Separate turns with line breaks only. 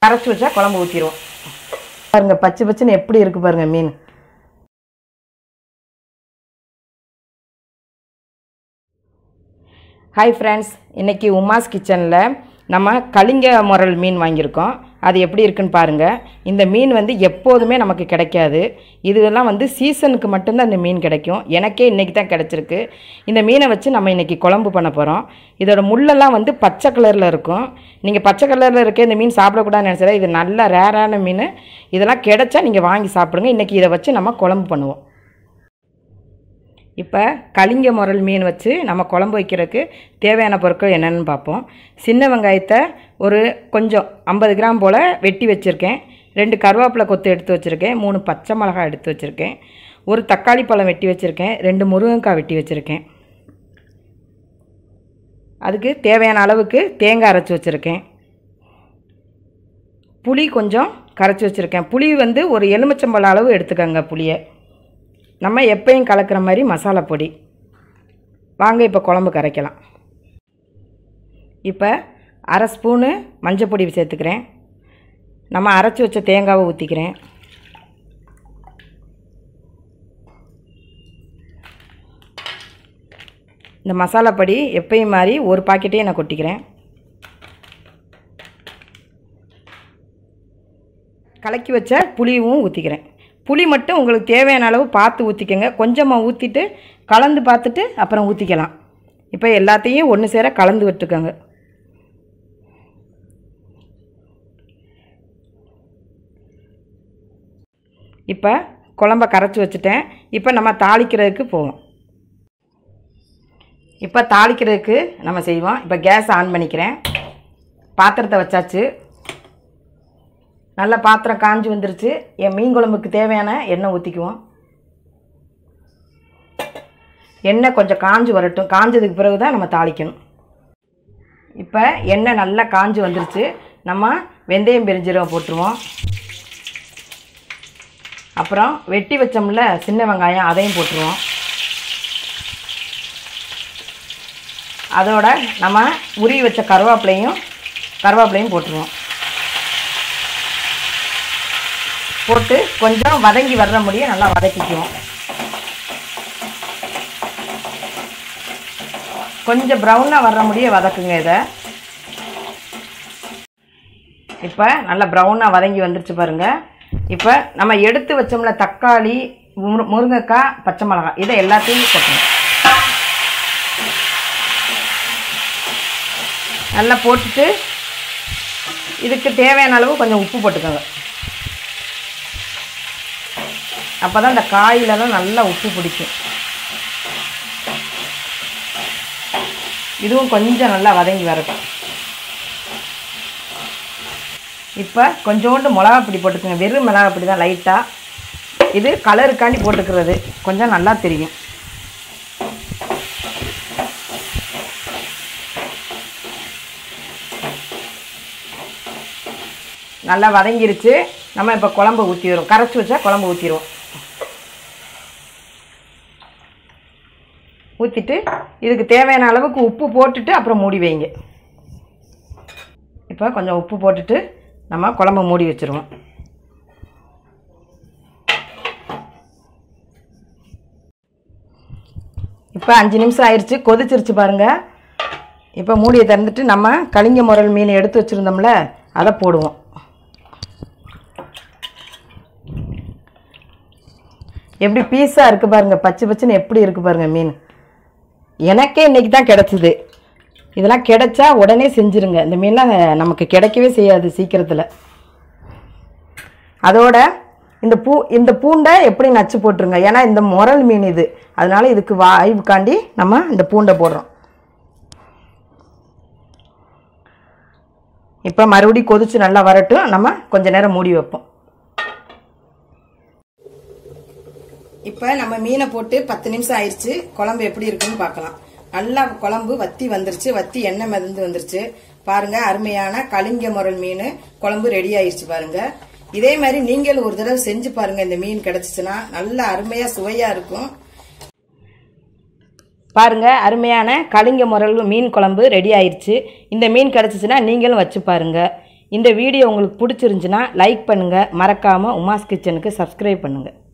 கரைச்சி வச்சா குழம்பு ஊற்றிடுவோம் பாருங்க பச்சை பச்சைன்னு எப்படி இருக்கு பாருங்க மீன் ஹாய் ஃப்ரெண்ட்ஸ் இன்றைக்கி உமாஸ் கிச்சனில் நம்ம கலிங்க முரல் மீன் வாங்கியிருக்கோம் அது எப்படி இருக்குன்னு பாருங்கள் இந்த மீன் வந்து எப்போதுமே நமக்கு கிடைக்காது இதெல்லாம் வந்து சீசனுக்கு மட்டும்தான் இந்த மீன் கிடைக்கும் எனக்கே இன்றைக்கி தான் கிடச்சிருக்கு இந்த மீனை வச்சு நம்ம இன்றைக்கி குழம்பு பண்ண போகிறோம் இதோட முள்ளெல்லாம் வந்து பச்சை கலரில் இருக்கும் நீங்கள் பச்சை கலரில் இருக்க இந்த மீன் சாப்பிடக்கூடாதுன்னு நினச்சா இது நல்ல ரேரான மீன் இதெல்லாம் கிடைச்சா நீங்கள் வாங்கி சாப்பிடுங்க இன்றைக்கி இதை வச்சு நம்ம குழம்பு பண்ணுவோம் இப்போ கலிங்க முரல் மீன் வச்சு நம்ம குழம்பு வைக்கிறதுக்கு தேவையான பொருட்கள் என்னென்னு பார்ப்போம் சின்ன வெங்காயத்தை ஒரு கொஞ்சம் ஐம்பது கிராம் போல் வெட்டி வச்சுருக்கேன் ரெண்டு கருவேப்பிலை கொத்து எடுத்து வச்சுருக்கேன் மூணு பச்சை மிளகாய் எடுத்து வச்சுருக்கேன் ஒரு தக்காளி பழம் வெட்டி வச்சுருக்கேன் ரெண்டு முருங்கைக்காய் வெட்டி வச்சுருக்கேன் அதுக்கு தேவையான அளவுக்கு தேங்காய் அரைச்சி வச்சுருக்கேன் புளி கொஞ்சம் கரைச்சி வச்சுருக்கேன் புளி வந்து ஒரு எலுமிச்சம்பழம் அளவு எடுத்துக்கோங்க புளியை நம்ம எப்பயும் கலக்கிற மாதிரி மசாலா பொடி வாங்க இப்போ குழம்பு கரைக்கலாம் இப்போ அரை ஸ்பூனு மஞ்சள் பொடி சேர்த்துக்கிறேன் நம்ம அரைச்சி வச்ச தேங்காவை ஊற்றிக்கிறேன் இந்த மசாலா பொடி எப்பயும் மாதிரி ஒரு பாக்கெட்டையும் நான் கொட்டிக்கிறேன் கலக்கி வச்ச புளியும் ஊற்றிக்கிறேன் புளி மட்டும் உங்களுக்கு தேவையான அளவு பார்த்து ஊற்றிக்கோங்க கொஞ்சமாக ஊற்றிட்டு கலந்து பார்த்துட்டு அப்புறம் ஊற்றிக்கலாம் இப்போ எல்லாத்தையும் ஒன்று சேர கலந்து விட்டுக்கோங்க இப்போ குழம்ப கரைச்சி வச்சுட்டேன் இப்போ நம்ம தாளிக்கிறதுக்கு போவோம் இப்போ தாளிக்கிறதுக்கு நம்ம செய்வோம் இப்போ கேஸ் ஆன் பண்ணிக்கிறேன் பாத்திரத்தை வச்சாச்சு நல்ல பாத்திரம் காஞ்சி வந்துருச்சு என் மீன் குழம்புக்கு தேவையான எண்ணெய் ஊற்றிக்குவோம் எண்ணெய் கொஞ்சம் காஞ்சி வரட்டும் காஞ்சதுக்கு பிறகு தான் நம்ம தாளிக்கணும் இப்போ எண்ணெய் நல்லா காஞ்சி வந்துருச்சு நம்ம வெந்தயம் பெருஞ்சீரகம் போட்டுருவோம் அப்புறம் வெட்டி வச்சோம்ல சின்ன வெங்காயம் அதையும் போட்டுருவோம் அதோட நம்ம உருவி வச்ச கருவேப்பிலையும் கருவேப்பிலையும் போட்டுருவோம் போட்டு கொஞ்சம் வதங்கி வர்ற முடிய நல்லா வதக்கிக்குவோம் கொஞ்சம் ப்ரௌனாக வர்ற முடிய வதக்குங்க இதை இப்போ நல்லா ப்ரௌனாக வதங்கி வந்துருச்சு பாருங்கள் இப்போ நம்ம எடுத்து வச்சோம்ல தக்காளி முரு முருங்கைக்காய் பச்சை மிளகாய் இதை எல்லாத்தையும் கொட்டணும் நல்லா போட்டுட்டு இதுக்கு தேவையான அளவு கொஞ்சம் உப்பு போட்டுக்கோங்க அப்போ தான் இந்த காயிலலாம் நல்லா உப்பு பிடிக்கும் இதுவும் கொஞ்சம் நல்லா வதங்கி வரட்டும் இப்போ கொஞ்சோண்டு மிளகா பொடி போட்டுக்கோங்க வெறும் மிளகா பொடி தான் லைட்டாக இது கலருக்காண்டி போட்டுக்கிறது கொஞ்சம் நல்லா தெரியும் நல்லா வதங்கிருச்சு நம்ம இப்போ குழம்பு ஊற்றிடுவோம் கரைச்சி வச்சா குழம்பு ஊற்றிடுவோம் ஊற்றிட்டு இதுக்கு தேவையான அளவுக்கு உப்பு போட்டுட்டு அப்புறம் மூடி வைங்க இப்போ கொஞ்சம் உப்பு போட்டுட்டு நம்ம குழம்பு மூடி வச்சுருவோம் இப்போ அஞ்சு நிமிஷம் ஆயிடுச்சு கொதிச்சிருச்சு பாருங்கள் இப்போ மூடியை திறந்துட்டு நம்ம கலிங்க முரல் மீன் எடுத்து வச்சுருந்தோம்ல அதை போடுவோம் எப்படி பீஸாக இருக்குது பாருங்கள் பச்சை பச்சைன்னு எப்படி இருக்குது பாருங்கள் மீன் எனக்கே இன்றைக்கி தான் கிடச்சிது இதெல்லாம் கிடைச்சா உடனே செஞ்சுருங்க இந்த மீன்லாம் நமக்கு கிடைக்கவே செய்யாது சீக்கிரத்தில் அதோட இந்த பூ இந்த பூண்டை எப்படி நச்சு போட்டுருங்க ஏன்னா இந்த முரல் மீன் இது அதனால இதுக்கு வாய்வுக்காண்டி நம்ம இந்த பூண்டை போடுறோம் இப்போ மறுபடியும் கொதிச்சு நல்லா வரட்டும் நம்ம கொஞ்ச நேரம் மூடி வைப்போம் இப்போ நம்ம மீனை போட்டு பத்து நிமிஷம் ஆயிடுச்சு குழம்பு எப்படி இருக்குன்னு பார்க்கலாம் நல்லா குழம்பு வத்தி வந்துருச்சு வத்தி எண்ணெய் மிதந்து வந்துருச்சு பாருங்க அருமையான கலிங்க முரல் மீன் குழம்பு ரெடி ஆயிடுச்சு பாருங்க இதே மாதிரி நீங்களும் ஒரு தடவை செஞ்சு பாருங்க இந்த மீன் கிடைச்சிச்சுன்னா நல்ல அருமையா சுவையா இருக்கும் பாருங்க அருமையான கலிங்க முரல் மீன் குழம்பு ரெடி ஆயிடுச்சு இந்த மீன் கிடச்சிச்சின்னா நீங்களும் வச்சு பாருங்க இந்த வீடியோ உங்களுக்கு பிடிச்சிருந்துச்சுன்னா லைக் பண்ணுங்கள் மறக்காமல் உமாஸ் கிச்சனுக்கு சப்ஸ்கிரைப் பண்ணுங்கள்